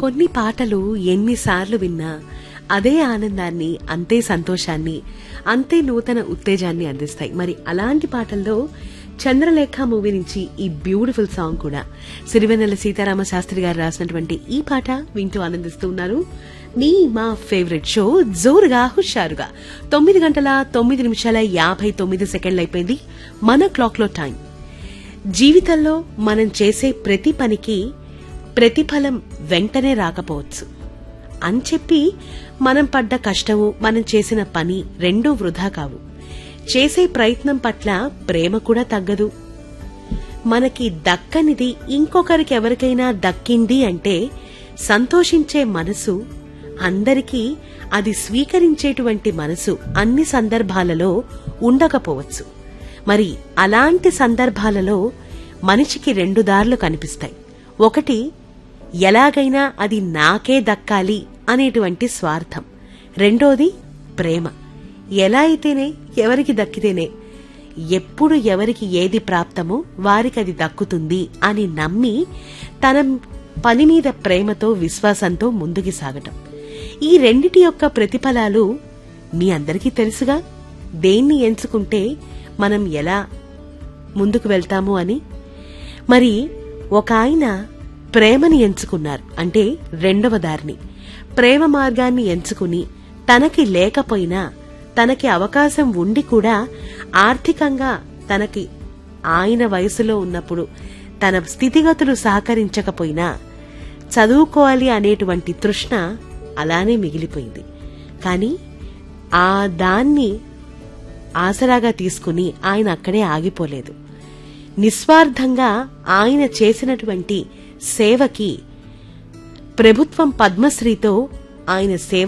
కొన్ని పాటలు ఎన్నిసార్లు విన్నా అదే ఆనందాన్ని అంతే సంతోషాన్ని అంతే నూతన ఉత్తేజాన్ని అందిస్తాయి మరి అలాంటి పాటల్లో చంద్రలేఖ మూవీ నుంచి ఈ బ్యూటిఫుల్ సాంగ్ కూడా సిరివెన్నెల సీతారామ శాస్త్రి గారు రాసినటువంటి ఈ పాట వింటూ ఆనందిస్తూ ఉన్నారు మీ మా ఫేవరెట్ షో జోరుగా హుషారుగా తొమ్మిది గంటల తొమ్మిది నిమిషాల యాభై తొమ్మిది సెకండ్లు అయిపోయింది మన క్లాక్ లో టైం జీవితంలో మనం చేసే ప్రతి పనికి ప్రతిఫలం వెంటనే రాకపోవచ్చు అని చెప్పి మనం పడ్డ కష్టము మనం చేసిన పని రెండూ వృధా కావు చేసే ప్రయత్నం పట్ల ప్రేమ కూడా తగ్గదు మనకి దక్కనిది ఇంకొకరికి ఎవరికైనా దక్కింది అంటే సంతోషించే మనసు అందరికీ అది స్వీకరించేటువంటి మనసు అన్ని సందర్భాలలో ఉండకపోవచ్చు మరి అలాంటి సందర్భాలలో మనిషికి రెండు దారులు కనిపిస్తాయి ఒకటి ఎలాగైనా అది నాకే దక్కాలి అనేటువంటి స్వార్థం రెండోది ప్రేమ ఎలా అయితేనే ఎవరికి దక్కితేనే ఎప్పుడు ఎవరికి ఏది ప్రాప్తమో వారికి అది దక్కుతుంది అని నమ్మి తన పని మీద ప్రేమతో విశ్వాసంతో ముందుకు సాగటం ఈ రెండిటి యొక్క ప్రతిఫలాలు మీ అందరికీ తెలుసుగా దేన్ని ఎంచుకుంటే మనం ఎలా ముందుకు వెళ్తాము అని మరి ఒక ఆయన ప్రేమని ఎంచుకున్నారు అంటే రెండవ దారిని ప్రేమ మార్గాన్ని ఎంచుకుని తనకి లేకపోయినా తనకి అవకాశం ఉండి కూడా ఆర్థికంగా తనకి ఆయన వయసులో ఉన్నప్పుడు తన స్థితిగతులు సహకరించకపోయినా చదువుకోవాలి అనేటువంటి తృష్ణ అలానే మిగిలిపోయింది కానీ ఆ దాన్ని ఆసరాగా తీసుకుని ఆయన అక్కడే ఆగిపోలేదు నిస్వార్థంగా ఆయన చేసినటువంటి సేవకి ప్రభుత్వం పద్మశ్రీతో ఆయన సేవ